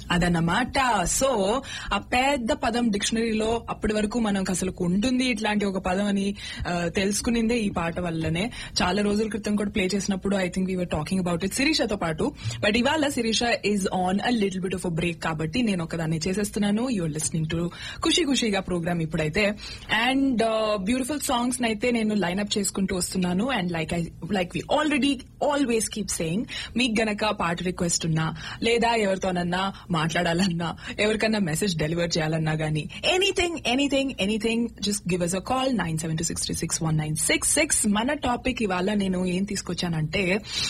అదన్నమాట సో ఆ పెద్ద పదం డిక్షనరీలో అప్పటి వరకు మనకు అసలు ఉంటుంది ఇట్లాంటి ఒక పదం అని ఆ, తెలుసుకునిందే ఈ పాట వల్లనే చాలా రోజుల క్రితం కూడా ప్లే చేసినప్పుడు I think we're talking about it శిరీషతో పాటు బట్ ఇవాళ Sirisha is on a little bit off a break కాబట్టి నేను ఒకదాన్ని చేసేస్తున్నాను యూఆర్ లిస్నింగ్ టు ఖుషి ఖుషిగా ప్రోగ్రామ్ ఇప్పుడైతే అండ్ బ్యూటిఫుల్ సాంగ్స్ నైతే నేను లైన్అప్ చేసుకుంటూ వస్తున్నాను and like I like we already always keep saying మీకు గనక పాట రిక్వెస్ట్ ఉన్నా లేదా ఎవరితోనన్నా మాట్లాడాలన్నా ఎవరికన్నా మెసేజ్ డెలివర్ చేయాలన్నా గానీ anything anything anything just give us a call nine seven two six three six one nine six six మన టాపిక్ ఇవాళ నేను ఏం తీసుకొచ్చానంటే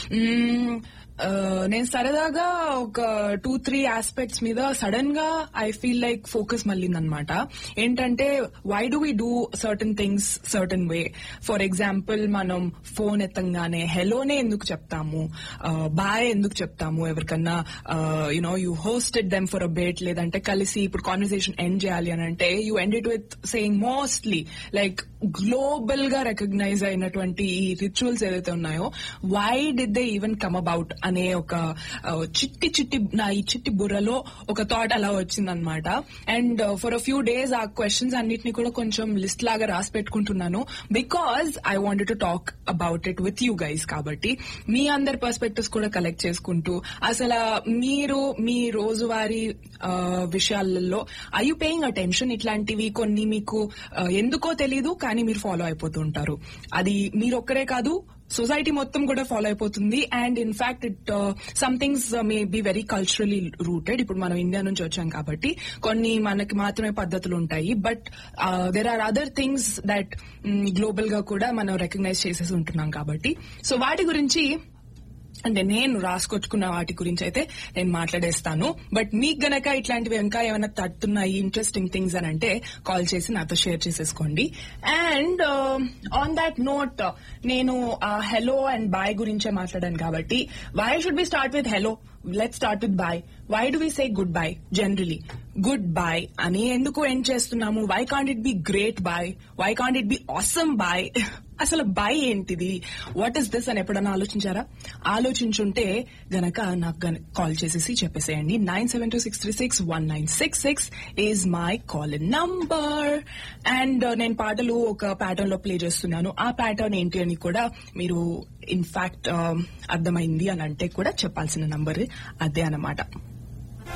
మ్మ్, ఆ, నేను సరదాగా ఒక టూ త్రీ ఆస్పెక్ట్స్ మీద సడన్ గా ఐ ఫీల్ లైక్ ఫోకస్ మళ్ళీందనమాట ఏంటంటే why do we do certain things certain way for example మనం ఫోన్ ఎత్తంగానే హెలోనే ఎందుకు చెప్తాము బాయ్ ఎందుకు చెప్తాము ఎవరికన్నా you know you hosted them for a bit లేదంటే కలిసి ఇప్పుడు కాన్వర్సేషన్ ఎండ్ చేయాలి అని అంటే you end it with saying mostly like global గా రికగ్నైజ్ అయినటువంటి ఈ రిచువల్స్ ఏదైతే ఉన్నాయో why did they even come about అనే ఒక ఆ, చిట్టి చిట్టి నా ఈ చిట్టి బుర్రలో ఒక థాట్ అలా వచ్చిందనమాట and for a few days ఆ క్వశ్చన్స్ అన్నిటిని కూడా కొంచెం లిస్ట్ లాగా రాసి పెట్టుకుంటున్నాను because I want to talk about it with you guys కాబట్టి మీ అందరి పర్స్పెక్టివ్స్ కూడా కలెక్ట్ చేసుకుంటూ అసలు మీరు మీ రోజువారీ ఆ, విషయాలలో ఐ యూ పేయింగ్ అటెన్షన్ ఇట్లాంటివి కొన్ని మీకు ఆ, ఎందుకో తెలీదు కానీ మీరు ఫాలో అయిపోతూ ఉంటారు అది మీరు ఒక్కరే కాదు సొసైటీ మొత్తం కూడా ఫాలో అయిపోతుంది and in fact it some things may be very culturally rooted ఇప్పుడు మనం ఇండియా నుంచి వచ్చాం కాబట్టి కొన్ని మనకి మాత్రమే పద్ధతులు ఉంటాయి but there are other things that global గా కూడా మనం రికగ్నైజ్ చేసేసి ఉంటున్నాం కాబట్టి సో వాటి గురించి అంటే నేను రాసుకొచ్చుకున్న వాటి గురించి అయితే నేను మాట్లాడేస్తాను బట్ మీకు గనక ఇట్లాంటివి ఇంకా ఏమైనా తట్టున్నాయి ఇంట్రెస్టింగ్ థింగ్స్ అని అంటే కాల్ చేసి నాతో షేర్ చేసేసుకోండి అండ్ ఆన్ దాట్ నోట్ నేను హెలో అండ్ బాయ్ గురించే మాట్లాడాను కాబట్టి why should be start with hello let start with bye why do we say good bye generally good bye అని ఎందుకు ఎండ్ చేస్తున్నాము why can't it be great bye why can't it be awesome bye అసలు bye ఏంటిది what is this అని ఎప్పుడన్నా ఆలోచించారా ఆలోచించుంటే గనక నాకు కాల్ చేసేసి చెప్పేసేయండి nine seven two six three six one nine six six is my call number and నేను పాటలు ఒక ప్యాటర్న్ లో ప్లే చేస్తున్నాను ఆ ప్యాటర్న్ ఏంటి అని కూడా మీరు ఇన్ఫాక్ట్ అర్థమైంది అని అంటే కూడా చెప్పాల్సిన నంబర్ అదే అన్నమాట